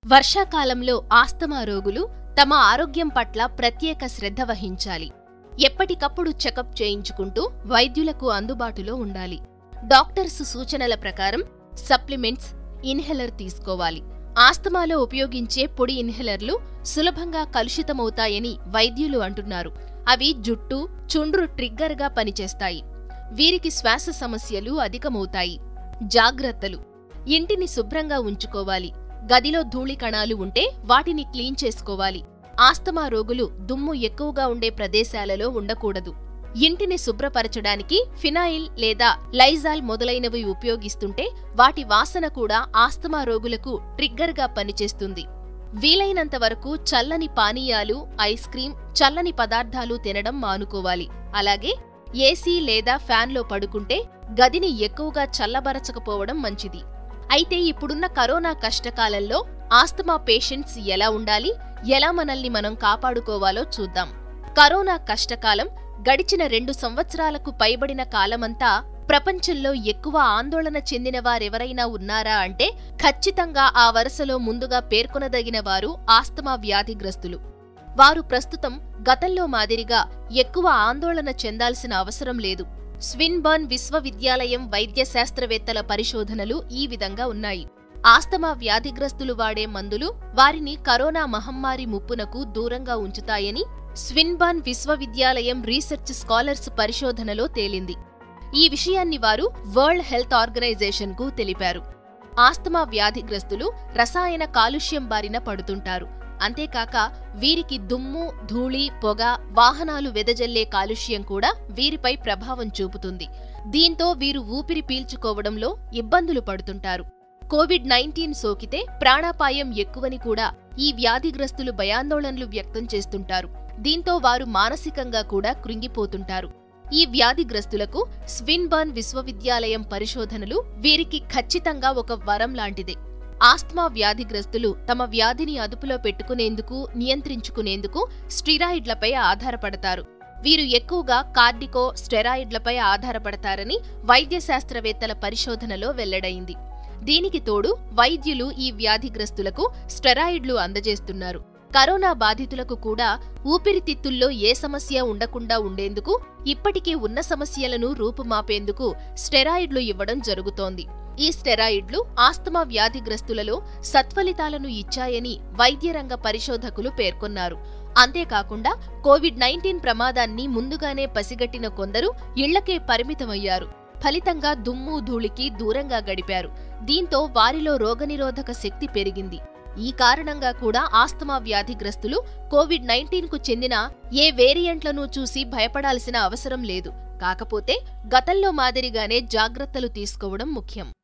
వర్షాకాలంలో ఆస్తమా రోగులు తమ ఆరోగ్యం పట్ల ప్రత్యేక శ్రద్ధ వహించాలి ఎప్పటికప్పుడు చెకప్ చేయించుకుంటూ వైద్యులకు అందుబాటులో ఉండాలి డాక్టర్స్ సూచనల ప్రకారం సప్లిమెంట్స్ ఇన్హెలర్ తీసుకోవాలి ఆస్తమాలో ఉపయోగించే పొడి ఇన్హెలర్లు సులభంగా కలుషితమవుతాయని వైద్యులు అంటున్నారు అవి జుట్టు చుండ్రు ట్రిగ్గర్గా పనిచేస్తాయి వీరికి శ్వాస సమస్యలు అధికమవుతాయి జాగ్రత్తలు ఇంటిని శుభ్రంగా ఉంచుకోవాలి గదిలో ధూళి కణాలు ఉంటే వాటిని క్లీన్ చేసుకోవాలి ఆస్తమా రోగులు దుమ్ము ఎక్కువగా ఉండే ప్రదేశాలలో ఉండకూడదు ఇంటిని శుభ్రపరచడానికి ఫినాయిల్ లేదా లైజాల్ మొదలైనవి ఉపయోగిస్తుంటే వాటి వాసన కూడా ఆస్తమా రోగులకు ట్రిగ్గర్గా పనిచేస్తుంది వీలైనంత వరకు చల్లని పానీయాలు ఐస్ క్రీం చల్లని పదార్థాలు తినడం మానుకోవాలి అలాగే ఏసీ లేదా ఫ్యాన్లో పడుకుంటే గదిని ఎక్కువగా చల్లబరచకపోవడం మంచిది అయితే ఇప్పుడున్న కరోనా కష్టకాలంలో ఆస్తమా పేషెంట్స్ ఎలా ఉండాలి ఎలా మనల్ని మనం కాపాడుకోవాలో చూద్దాం కరోనా కష్టకాలం గడిచిన రెండు సంవత్సరాలకు పైబడిన కాలమంతా ప్రపంచంలో ఎక్కువ ఆందోళన చెందిన వారెవరైనా ఉన్నారా అంటే ఖచ్చితంగా ఆ వరుసలో ముందుగా పేర్కొనదగిన వారు ఆస్తమా వ్యాధిగ్రస్తులు వారు ప్రస్తుతం గతంలో మాదిరిగా ఎక్కువ ఆందోళన చెందాల్సిన అవసరం లేదు స్విన్బర్న్ విశ్వవిద్యాలయం వైద్య శాస్త్రవేత్తల పరిశోధనలు ఈ విధంగా ఉన్నాయి ఆస్తమా వ్యాధిగ్రస్తులు వాడే మందులు వారిని కరోనా మహమ్మారి ముప్పునకు దూరంగా ఉంచుతాయని స్విన్బర్న్ విశ్వవిద్యాలయం రీసెర్చ్ స్కాలర్స్ పరిశోధనలో తేలింది ఈ విషయాన్ని వారు వరల్డ్ హెల్త్ ఆర్గనైజేషన్ కు తెలిపారు ఆస్తమా వ్యాధిగ్రస్తులు రసాయన కాలుష్యం బారిన పడుతుంటారు అంతేకాక వీరికి దుమ్ము ధూళి పొగ వాహనాలు వెదజల్లే కాలుష్యం కూడా వీరిపై ప్రభావం చూపుతుంది దీంతో వీరు ఊపిరి పీల్చుకోవడంలో ఇబ్బందులు పడుతుంటారు కోవిడ్ నైన్టీన్ సోకితే ప్రాణాపాయం ఎక్కువని కూడా ఈ వ్యాధిగ్రస్తులు భయాందోళనలు వ్యక్తం చేస్తుంటారు దీంతో వారు మానసికంగా కూడా కృంగిపోతుంటారు ఈ వ్యాధిగ్రస్తులకు స్విన్బర్న్ విశ్వవిద్యాలయం పరిశోధనలు వీరికి ఖచ్చితంగా ఒక వరం లాంటిదే ఆస్త్మా వ్యాధిగ్రస్తులు తమ వ్యాధిని అదుపులో పెట్టుకునేందుకు నియంత్రించుకునేందుకు స్టిరాయిడ్లపై ఆధారపడతారు వీరు ఎక్కువగా కార్డికో స్టెరాయిడ్లపై ఆధారపడతారని వైద్య శాస్త్రవేత్తల పరిశోధనలో వెల్లడైంది దీనికి తోడు వైద్యులు ఈ వ్యాధిగ్రస్తులకు స్టెరాయిడ్లు అందజేస్తున్నారు కరోనా బాధితులకు కూడా ఊపిరితిత్తుల్లో ఏ సమస్య ఉండకుండా ఉండేందుకు ఇప్పటికే ఉన్న సమస్యలను రూపుమాపేందుకు స్టెరాయిడ్లు ఇవ్వడం జరుగుతోంది ఈ స్టెరాయిడ్లు ఆస్తమా వ్యాధిగ్రస్తులలో సత్ఫలితాలను ఇచ్చాయని వైద్యరంగ పరిశోధకులు పేర్కొన్నారు అంతేకాకుండా కోవిడ్ నైన్టీన్ ప్రమాదాన్ని ముందుగానే పసిగట్టిన కొందరు ఇళ్లకే పరిమితమయ్యారు ఫలితంగా దుమ్ము ధూళికి దూరంగా గడిపారు దీంతో వారిలో రోగనిరోధక శక్తి పెరిగింది ఈ కారణంగా కూడా ఆస్తమా వ్యాధిగ్రస్తులు కోవిడ్ నైన్టీన్ కు చెందిన ఏ వేరియంట్లను చూసి భయపడాల్సిన అవసరం లేదు కాకపోతే గతంలో మాదిరిగానే జాగ్రత్తలు తీసుకోవడం ముఖ్యం